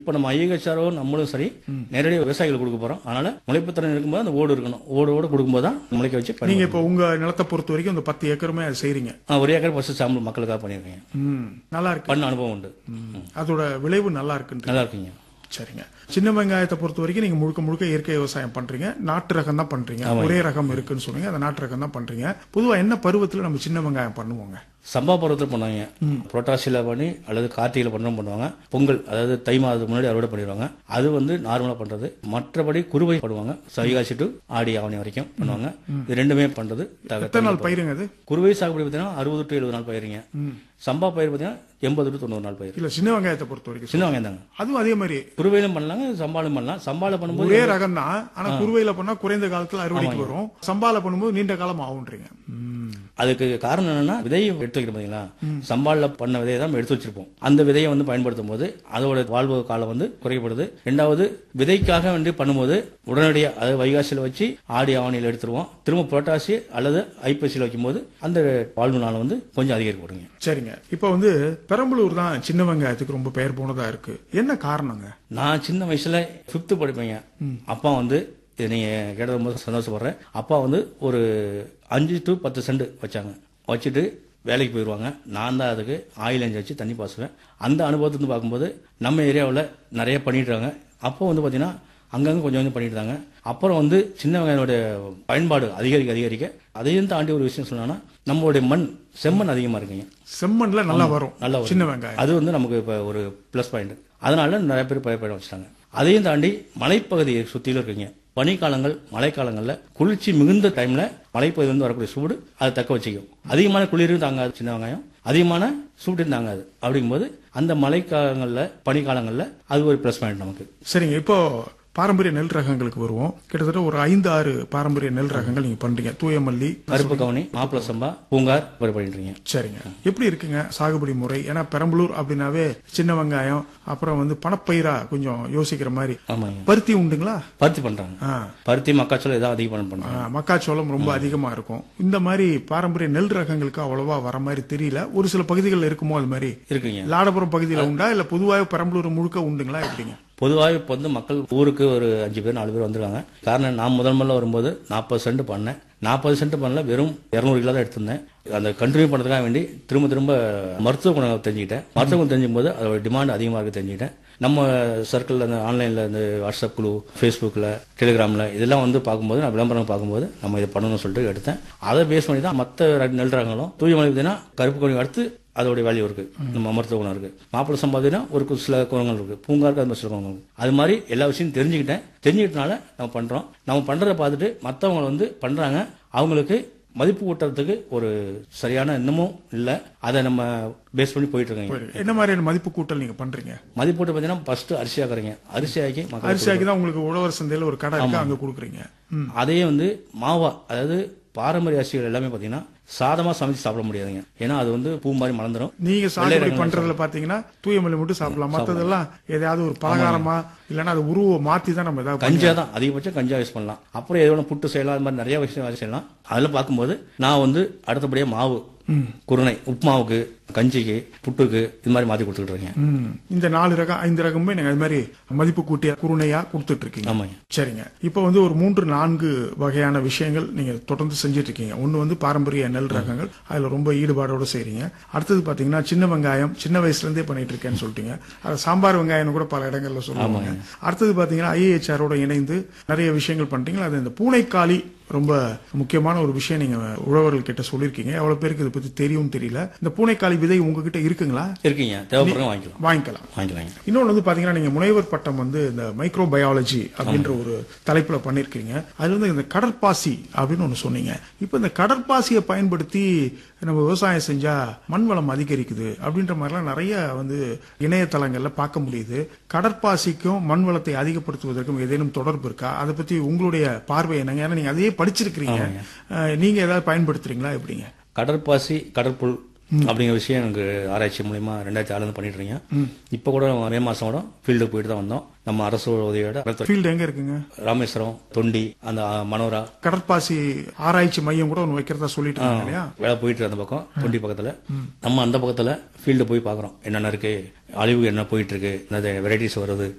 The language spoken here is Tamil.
இப்போ நம்ம ஐஎச்ஆரோ நம்மளும் சரி நேரடியாக விவசாயிகளுக்கு கொடுக்க போறோம் அதனால முளைப்புத்திறன் இருக்கும்போது அந்த ஓடு இருக்கணும் ஓடு ஓடு கொடுக்கும்போது தான் முளைக்க வச்சு நீங்க பயன்படுத்தணும். இப்போ உங்க நிலத்தை பொறுத்த வரைக்கும் இந்த பத்து ஏக்கருமே அதை செய்றீங்க நான் ஒரு ஏக்கர் ஃபர்ஸ்ட் சாம்பிள் மக்களுக்காக பண்ணியிருக்கேன் ம் நல்லா இருக்கு பண்ண அனுபவம் உண்டு அதோட விளைவு நல்லா இருக்குன்ற நல்லா இருக்குங்க சரிங்க சின்ன வெங்காயத்தை பொறுத்த வரைக்கும் நீங்க முழுக்க முழுக்க இயற்கை விவசாயம் பண்றீங்க நாட்டு ரகம் தான் பண்றீங்க ஒரே ரகம் இருக்குன்னு சொன்னீங்க அந்த நாட்டு ரகம் தான் பண்றீங்க பொதுவா என்ன பருவத்துல நம்ம சின்ன வெங்காயம் பண்ணுவோங்க சம்பா பருவத்தில் பண்ணுவாங்க புரோட்டாசியில் பண்ணி அல்லது கார்த்திகையில் பண்ணுறோம் பண்ணுவாங்க பொங்கல் அதாவது தை மாதத்துக்கு முன்னாடி அறுவடை பண்ணிடுவாங்க அது வந்து நார்மலாக பண்ணுறது மற்றபடி குருவை பண்ணுவாங்க வைகாசி டு ஆடி ஆவணி வரைக்கும் பண்ணுவாங்க இது ரெண்டுமே பண்ணுறது எத்தனை நாள் பயிருங்க அது குருவை சாகுபடி பார்த்தீங்கன்னா அறுபது டு எழுபது நாள் பயிருங்க சம்பா பயிர் பார்த்தீங்கன்னா எண்பது டு தொண்ணூறு நாள் பயிர் இல்ல சின்ன வெங்காயத்தை பொறுத்த வரைக்கும் சின்ன வெங்காயம் தாங்க அதுவும் அதே மாதிரி குருவையிலும் பண்ணலாங்க சம்பாலும் பண்ணலாம் சம்பால பண்ணும்போது ஒரே ரகம் தான் ஆனா குருவையில பண்ணா குறைந்த காலத்துல அறுவடைக்கு வரும் சம்பால பண்ணும்போது நீண்ட காலம் ஆகுன்றீங்க ம். அதுக்கு காரணம் என்னன்னா விதையை எடுத்து வைக்கிறோம் பாத்தீங்களா சம்பால்ல பண்ண விதையை தான் நம்ம எடுத்து வச்சிருப்போம் அந்த விதையை வந்து பயன்படுத்தும் போது அதோட வாழ்வு காலம் வந்து குறைக்கப்படுது ரெண்டாவது விதைக்காக வந்து பண்ணும்போது உடனடியாக அதாவது வைகாசியில் வச்சு ஆடி ஆவணியில் எடுத்துருவோம் திரும்ப புரட்டாசி அல்லது ஐப்பசியில் வைக்கும்போது அந்த வாழ்வு நாளம் வந்து கொஞ்சம் அதிகரிக்கப்படுங்க சரிங்க இப்ப வந்து பெரம்பலூர் தான் சின்ன வெங்காயத்துக்கு ரொம்ப பெயர் போனதா இருக்கு என்ன காரணங்க நான் சின்ன வயசுல ஃபிஃப்த்து படிப்பேங்க அப்பா வந்து இது நீங்க கேட்டது ரொம்ப சந்தோஷப்படுறேன் அப்பா வந்து ஒரு அஞ்சு டு பத்து சென்ட் வச்சாங்க வச்சுட்டு வேலைக்கு போயிடுவாங்க நான் தான் அதுக்கு ஆயில் எஞ்சி வச்சு தண்ணி பாசுவேன் அந்த அனுபவத்தை வந்து பார்க்கும்போது நம்ம ஏரியாவில் நிறைய பண்ணிட்டு இருக்காங்க அப்போ வந்து பார்த்தீங்கன்னா அங்கங்கே கொஞ்சம் கொஞ்சம் பண்ணிட்டு இருந்தாங்க அப்புறம் வந்து சின்ன வெங்காயத்தோட பயன்பாடு அதிகரிக்க அதிகரிக்க அதையும் தாண்டி ஒரு விஷயம் சொன்னோன்னா நம்மளுடைய மண் செம்மண் அதிகமாக இருக்குங்க செம்மண்ல நல்லா வரும் நல்லா வரும். சின்ன வெங்காயம் அது வந்து நமக்கு இப்போ ஒரு ப்ளஸ் பாயிண்ட் அதனால நிறைய பேர் பயப்பட வச்சுட்டாங்க அதையும் தாண்டி மலைப்பகுதியை சுற்றிலும் இருக்குங்க பனிக்காலங்கள் மழைக்காலங்களில் குளிர்ச்சி மிகுந்த டைம்ல மலைப்பகுதி வந்து வரக்கூடிய சூடு அதை தக்க வச்சுக்கும் அதிகமான குளிரும் தாங்காது சின்ன வெங்காயம் அதிகமான சூடும் தாங்காது அப்படிங்கும்போது அந்த மழைக்காலங்களில் பனிக்காலங்களில் அது ஒரு ப்ளஸ் பாயிண்ட் நமக்கு சரிங்க இப்போ பாரம்பரிய நெல் ரகங்களுக்கு வருவோம் கிட்டத்தட்ட ஒரு ஐந்து ஆறு பாரம்பரிய நெல் ரகங்கள் நீங்க பண்றீங்க தூயமல்லி கருப்பு கவனி மாப்பிள சம்பா பூங்கார் இப்படி பண்ணிட்டு இருக்கீங்க சரிங்க எப்படி இருக்குங்க சாகுபடி முறை ஏன்னா பெரம்பலூர் அப்படின்னாவே சின்ன வெங்காயம் அப்புறம் வந்து பணப்பயிரா கொஞ்சம் யோசிக்கிற மாதிரி ஆமாங்க பருத்தி உண்டுங்களா பருத்தி பண்றாங்க ஆ. பருத்தி மக்காச்சோளம் ஏதாவது அதிகம் பண்றாங்க ஆ, மக்காச்சோளம் ரொம்ப அதிகமா இருக்கும் இந்த மாதிரி பாரம்பரிய நெல் ரகங்களுக்கு அவ்வளவா வர மாதிரி தெரியல ஒரு சில பகுதிகள் இருக்குமோ அது மாதிரி இருக்குங்க லாடபுரம் பகுதியில உண்டா இல்ல பொதுவாக பெரம்பலூர் முழுக்க உண்டுங்களா எப்படிங்க பொதுவாக இப்போ வந்து மக்கள் ஊருக்கு ஒரு அஞ்சு பேர் நாலு பேர் வந்திருக்காங்க காரணம் நான் முதல் முதல்ல வரும்போது நாற்பது சென்ட் பண்ணேன் நாற்பது சென்ட் பண்ணல வெறும் இரநூறு கிலோ தான் எடுத்திருந்தேன் அந்த கண்டினியூ பண்ணுறதுக்காக வேண்டி திரும்ப திரும்ப மருத்துவ குணம் தெரிஞ்சுக்கிட்டேன் மருத்துவ குணம் தெரிஞ்சுக்கும் போது அதோட டிமாண்ட் அதிகமாக இருக்கு தெரிஞ்சுக்கிட்டேன் நம்ம சர்க்கிளில் அந்த ஆன்லைனில் இந்த வாட்ஸ்அப் குழு ஃபேஸ்புக்கில் டெலிகிராமில் இதெல்லாம் வந்து பார்க்கும்போது நான் விளம்பரம் பார்க்கும்போது நம்ம இதை பண்ணணும்னு சொல்லிட்டு எடுத்தேன் அதை பேஸ் பண்ணி தான் மற்ற நெல் ரகங்களும் தூய்மலை பார்த்தீங்கன்னா கருப்பு கொடி அடுத்து அதோடைய வேல்யூ இருக்கு நம்ம மருத்துவ குணம் இருக்கு மாப்பிள சம்பாதினா ஒரு கு- சில குணங்கள் இருக்கு பூங்காருக்கு அது மாதிரி சில குணங்கள் இருக்கு அது மாதிரி எல்லா விஷயம் தெரிஞ்சுக்கிட்டேன் தெரிஞ்சுக்கிட்டனால நம்ம பண்றோம் நம்ம பண்றதை பார்த்துட்டு மற்றவங்க வந்து பண்றாங்க அவங்களுக்கு மதிப்பு கூட்டுறதுக்கு ஒரு சரியான இன்னமும் இல்லை அதை நம்ம பேஸ் பண்ணி போயிட்டு இருக்காங்க என்ன மாதிரியான மதிப்பு கூட்டல் நீங்க பண்றீங்க மதிப்பு கூட்டு பார்த்தீங்கன்னா ஃபர்ஸ்ட் அரிசி ஆக்குறீங்க அரிசி ஆக்கி மக்கள் அரிசியாக்கி தான் உங்களுக்கு உழவர் சந்தையில ஒரு கடை இருக்கு அங்க கொடுக்குறீங்க ம். அதையே வந்து மாவா அதாவது பாரம்பரிய அரிசிகள் எல்லாமே பார்த்தீங்கன்னா சாதமா சமைச்சு சாப்பிட முடியாதுங்க ஏன்னா அது வந்து பூ மாதிரி மலர்ந்துரும் நீங்க சாகுபடி பண்றதுல பாத்தீங்கன்னா தூயமல்லி மட்டும் சாப்பிடலாம் மத்ததெல்லாம் ஏதாவது ஒரு பலகாரமா இல்லைன்னா அது உருவ மாத்தி தான் நம்ம ஏதாவது கஞ்சா தான் அதிகபட்சம் கஞ்சா யூஸ் பண்ணலாம் அப்புறம் எதோ புட்டு செய்யலாம் அது மாதிரி நிறைய விஷயம் செய்யலாம் அதில் பார்க்கும்போது நான் வந்து அடுத்தபடியா மாவு குருணை உப்புமாவுக்கு கஞ்சிக்கு புட்டுக்கு இது மாதிரி மாற்றி கொடுத்துட்டு இருக்கேன் ம். இந்த நாலு ரகம் ஐந்து ரகமுமே நீங்க அது மாதிரி மதிப்பு கூட்டிய குருணையா கொடுத்துட்டு இருக்கீங்க ஆமாங்க சரிங்க இப்போ வந்து ஒரு மூன்று நான்கு வகையான விஷயங்கள் நீங்க தொடர்ந்து செஞ்சுட்டு இருக்கீங்க ஒன்னு வந்து பாரம்பரிய நெல் ரகங்கள் அதுல ரொம்ப ஈடுபாடோட செய்றீங்க அடுத்தது பாத்தீங்கன்னா சின்ன வெங்காயம் சின்ன வயசுல இருந்தே பண்ணிட்டு இருக்கேன்னு சொல்லிட்டீங்க அது சாம்பார் வெங்காயம்னு கூட பல இடங்கள்ல சொல்லுவாங்க அடுத்தது பாத்தீங்கன்னா ஐஏஹெச்ஆரோட இணைந்து நிறைய விஷயங்கள் பண்றீங்க அது இந்த பூனைக்காளி ரொம்ப முக்கியமான ஒரு விஷயம் நீங்க உழவர்கள் கிட்ட சொல்லியிருக்கீங்க எவ்வளவு பேருக்கு இதை பத்தி தெரியும் தெரியல இந்த பூனைக்காளி விதை உங்ககிட்ட இருக்குங்களா இருக்கீங்க தேவைப்படுறவங்க வாங்கிக்கலாம் வாங்கிக்கலாம் வாங்கிக்கலாங்க இன்னொன்று வந்து பாத்தீங்கன்னா நீங்க முனைவர் பட்டம் வந்து இந்த மைக்ரோ பயாலஜி அப்படின்ற ஒரு தலைப்புல பண்ணிருக்கீங்க அதுல வந்து இந்த கடற்பாசி அப்படின்னு ஒண்ணு சொன்னீங்க இப்போ இந்த கடற்பாசியை பயன்படுத்தி நம்ம விவசாயம் செஞ்சா மண் வளம் அதிகரிக்குது அப்படின்ற மாதிரிலாம் நிறைய வந்து இணையதளங்கள்ல பார்க்க முடியுது கடற்பாசிக்கும் மண் வளத்தை அதிகப்படுத்துவதற்கும் ஏதேனும் தொடர்பு இருக்கா அதை பத்தி உங்களுடைய பார்வை என்னங்க ஏன்னா நீங்க அதையே படிச்சிருக்கிறீங்க அஹ், நீங்க ஏதாவது பயன்படுத்துறீங்களா எப்படிங்க கடற்பாசி கடற்புல் அப்படிங்கிற விஷயம் எனக்கு ஆராய்ச்சி மூலியமா ரெண்டாயிரத்தி ஆறுல இருந்து பண்ணிட்டு இருக்கீங்க இப்போ கூட மே மாசம் கூட ஃபீல்டுக்கு போயிட்டு தான் வந்தோம் நம்ம அரசு உதவியோட வனத்துறை- ஃபீல்டு எங்க இருக்குங்க ராமேஸ்வரம் தொண்டி அந்த மனோரா கடற்பாசி ஆராய்ச்சி மையம் கூட ஒன்று வைக்கிறதா சொல்லிட்டு இருக்காங்க இல்லையா வேலை போயிட்டு இருக்கு அந்த பக்கம் தொண்டி பக்கத்துல நம்ம அந்த பக்கத்துல ஃபீல்டு போய் பார்க்குறோம் என்னென்ன இருக்கு அழிவு என்ன போயிட்டு இருக்கு என்ன வெரைட்டிஸ் வருது